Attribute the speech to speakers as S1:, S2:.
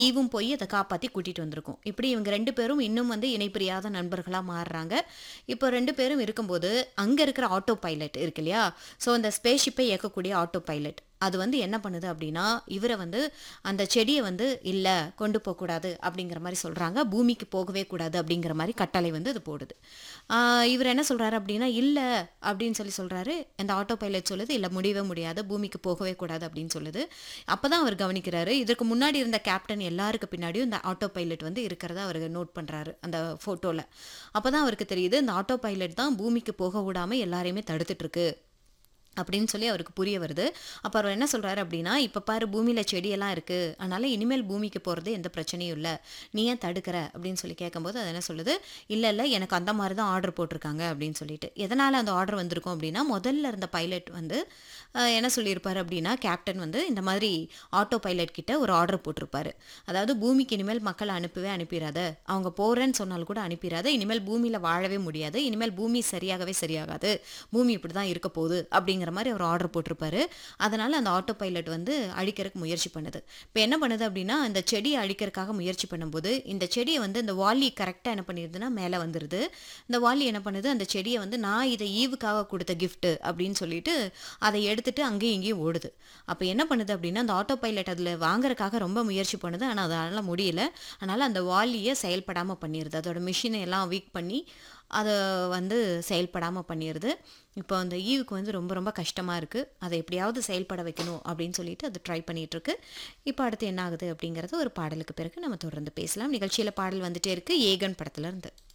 S1: ஈவும் போய் அதை காப்பாற்றி கூட்டிகிட்டு வந்திருக்கும் இப்படி இவங்க ரெண்டு பேரும் இன்னும் வந்து இணைப்பிரியாத நண்பர்களாக மாறுறாங்க இப்போ ரெண்டு பேரும் இருக்கும்போது அங்கே இருக்கிற ஆட்டோ பைலட் இருக்கு இல்லையா ஸோ அந்த ஸ்பேஸ்ஷிப்பை இயக்கக்கூடிய ஆட்டோ பைலட் அது வந்து என்ன பண்ணுது அப்படின்னா இவரை வந்து அந்த செடியை வந்து இல்லை கொண்டு போகக்கூடாது அப்படிங்கிற மாதிரி சொல்கிறாங்க பூமிக்கு போகவே கூடாது அப்படிங்கிற மாதிரி கட்டளை வந்து அது போடுது ஆஹ் இவர் என்ன சொல்கிறாரு அப்படின்னா இல்லை அப்படின்னு சொல்லி சொல்கிறாரு அந்த ஆட்டோ பைலட் சொல்லுது இல்லை முடியவே முடியாது பூமிக்கு போகவே கூடாது அப்படின்னு சொல்லுது அப்போ தான் அவர் கவனிக்கிறாரு இதற்கு முன்னாடி இருந்த கேப்டன் எல்லாருக்கு பின்னாடியும் இந்த ஆட்டோ பைலட் வந்து இருக்கிறத அவர் நோட் பண்ணுறாரு அந்த ஃபோட்டோவில் அப்போ தான் அவருக்கு தெரியுது இந்த ஆட்டோ பைலட் தான் பூமிக்கு போக விடாமல் எல்லாரையுமே தடுத்துட்டு இருக்கு அப்படின்னு சொல்லி அவருக்கு புரிய வருது அப்போ அவர் என்ன சொல்கிறாரு அப்படின்னா இப்போ பாரு பூமியில் செடியெல்லாம் இருக்குது அதனால் இனிமேல் பூமிக்கு போகிறது எந்த பிரச்சனையும் இல்லை நீ ஏன் தடுக்கிற அப்படின்னு சொல்லி கேட்கும்போது அது என்ன சொல்லுது இல்லை இல்லை எனக்கு அந்த மாதிரி தான் ஆர்டர் போட்டிருக்காங்க அப்படின்னு சொல்லிட்டு எதனால் அந்த ஆர்டர் வந்திருக்கும் அப்படின்னா முதல்ல இருந்த பைலட் வந்து அஹ், என்ன சொல்லியிருப்பார் அப்படின்னா கேப்டன் வந்து இந்த மாதிரி ஆட்டோ பைலட் கிட்ட ஒரு ஆர்டர் போட்டிருப்பாரு அதாவது பூமிக்கு இனிமேல் மக்களை அனுப்பவே அனுப்பிடாத அவங்க போகிறேன்னு சொன்னால் கூட அனுப்பிடாத இனிமேல் பூமியில் வாழவே முடியாது இனிமேல் பூமி சரியாகவே சரியாகாது பூமி இப்படி தான் இருக்க போகுது அப்படிங்கிற மாதிரி அவர் ஆர்டர் போட்டிருப்பாரு அதனால அந்த ஆட்டோ பைலட் வந்து அழிக்கிறதுக்கு முயற்சி பண்ணுது இப்போ என்ன பண்ணுது அப்படின்னா இந்த செடியை அழிக்கிறதுக்காக முயற்சி பண்ணும்போது இந்த செடியை வந்து இந்த வாலி கரெக்டாக என்ன பண்ணிடுதுன்னா மேலே வந்துடுது இந்த வாலி என்ன பண்ணுது அந்த செடியை வந்து நான் இதை ஈவுக்காக கொடுத்த gift அப்படின்னு சொல்லிட்டு அதை எடுத்துட்டு அங்கேயும் இங்கேயும் ஓடுது அப்போ என்ன பண்ணுது அப்படின்னா அந்த ஆட்டோ பைலட் அதில் வாங்குறதுக்காக ரொம்ப முயற்சி பண்ணுது ஆனால் அதனால் முடியல அதனால் அந்த வாலியை செயல்படாமல் பண்ணிடுது அதோட மிஷினை எல்லாம் வீக் பண்ணி அதை வந்து செயல்படாமல் பண்ணிடுது இப்போ அந்த ஈவுக்கு வந்து ரொம்ப ரொம்ப கஷ்டமாக இருக்குது அதை எப்படியாவது செயல்பட வைக்கணும் அப்படின்னு சொல்லிட்டு அது ட்ரை பண்ணிகிட்ருக்கு இப்போ அடுத்து என்ன ஆகுது அப்படிங்கிறது ஒரு பாடலுக்கு பிறகு நம்ம தொடர்ந்து பேசலாம் நிகழ்ச்சியில் பாடல் வந்துட்டே இருக்குது ஏகன் படத்துல இருந்து